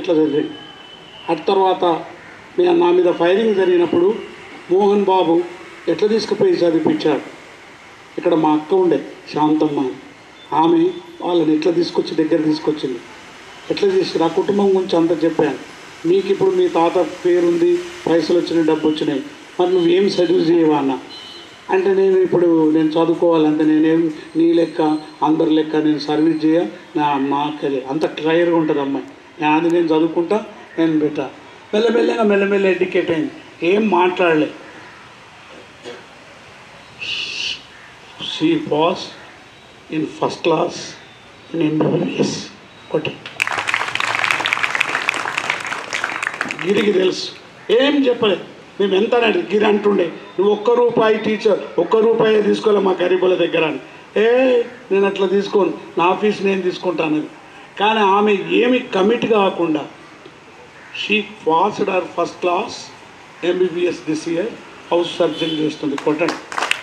ఎట్లా చదివాడు అటు తర్వాత మీ నా మీద ఫైరింగ్ జరిగినప్పుడు మోహన్ బాబు ఎట్లా తీసుకుపోయి చదివించాడు ఇక్కడ మా అక్క ఉండే శాంతమ్మ అని. ఆమె వాళ్ళని ఎట్లా తీసుకొచ్చి దగ్గర తీసుకొచ్చింది ఎట్లా చేసి ఆ కుటుంబం గురించి అంతా చెప్పాను మీకు ఇప్పుడు మీ తాత పేరుంది పైసలు వచ్చినాయి డబ్బు వచ్చినాయి మరి నువ్వేం చదువు చేయవా అన్న అంటే నేను ఇప్పుడు నేను చదువుకోవాలంటే నేనేం నీ లెక్క అందరి లెక్క నేను సర్వీస్ చేయ నా మాకలే అంత క్లియర్గా ఉంటుంది అమ్మాయి నేను అది నేను చదువుకుంటా నేను పెట్టా మెల్లమెల్లగా మెల్లమెల్ల ఎడ్యుకేట్ అయింది ఏం మాట్లాడలే she pass in first class in MBBS ఒకటి గిరికి తెలుసు ఏం చెప్పలేదు మేము ఎంత అనండి గిరి అంటుండే నువ్వు ఒక్క రూపాయి టీచర్ ఒక్క రూపాయి తీసుకోలే మా గరీబుల దగ్గర అని ఏ నేను అట్లా తీసుకోను నా ఫీజు నేను తీసుకుంటాను అది కానీ ఆమె ఏమి కమిట్ కాకుండా she passed are first class MBBS this year house surgeon చేస్తుంది కొట్టండి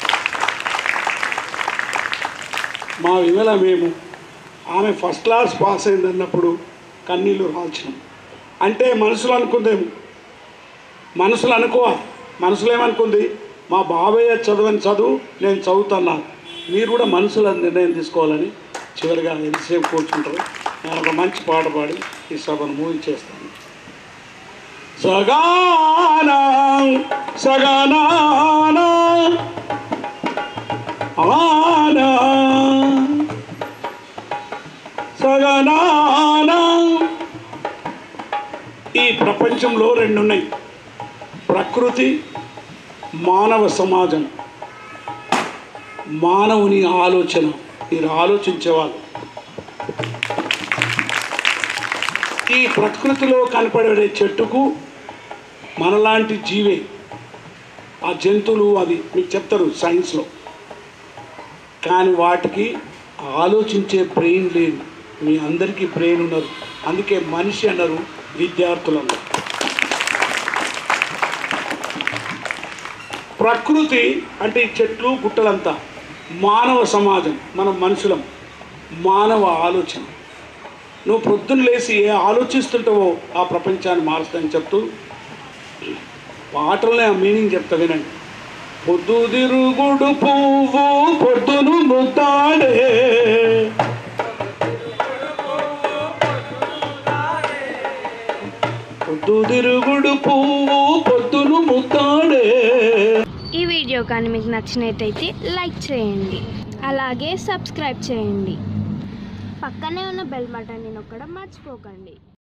మా విమల మేము ఆమె ఫస్ట్ క్లాస్ పాస్ అయింది అన్నప్పుడు కన్నీళ్ళు రాల్చినాం అంటే మనసులో అనుకుందేమో మనసులో అనుకోవాలి మనసులో ఏమనుకుంది మా బాబయ్య చదవని చదువు నేను చదువుతున్నాను మీరు కూడా మనసులో నిర్ణయం తీసుకోవాలని చివరిగా ఎంతసేపు కూర్చుంటారు నేను ఒక మంచి పాట పాడి ఈ సభను ముగించేస్తాను సగానా సగానా ఆనా సగనానా ఈ ప్రపంచంలో రెండు ఉన్నాయి ప్రకృతి మానవ సమాజం మానవుని ఆలోచన మీరు ఆలోచించేవాళ్ళు ఈ ప్రకృతిలో కనపడే చెట్టుకు మనలాంటి జీవే ఆ జంతువులు అది మీకు చెప్తారు సైన్స్లో కానీ వాటికి ఆలోచించే బ్రెయిన్ లేదు మీ అందరికీ బ్రెయిన్ ఉన్నారు అందుకే మనిషి అన్నారు విద్యార్థులు అన్నారు ప్రకృతి అంటే ఈ చెట్లు గుట్టలంతా మానవ సమాజం మనం మనుషులం మానవ ఆలోచన నువ్వు పొద్దున్న లేచి ఏ ఆలోచిస్తుంటావో ఆ ప్రపంచాన్ని మారుస్తుందని చెప్తూ పాటలనే ఆ మీనింగ్ చెప్తా వినండి పొద్దుదిరుగుడు పువ్వు పొద్దును ముద్దాడే పొద్దుదిరుగుడు పువ్వు పొద్దును ముద్దాడే ఈ వీడియో కానీ మీకు నచ్చినట్టయితే లైక్ చేయండి అలాగే సబ్స్క్రైబ్ చేయండి పక్కనే ఉన్న బెల్ బటన్ని నొక్కడం మర్చిపోకండి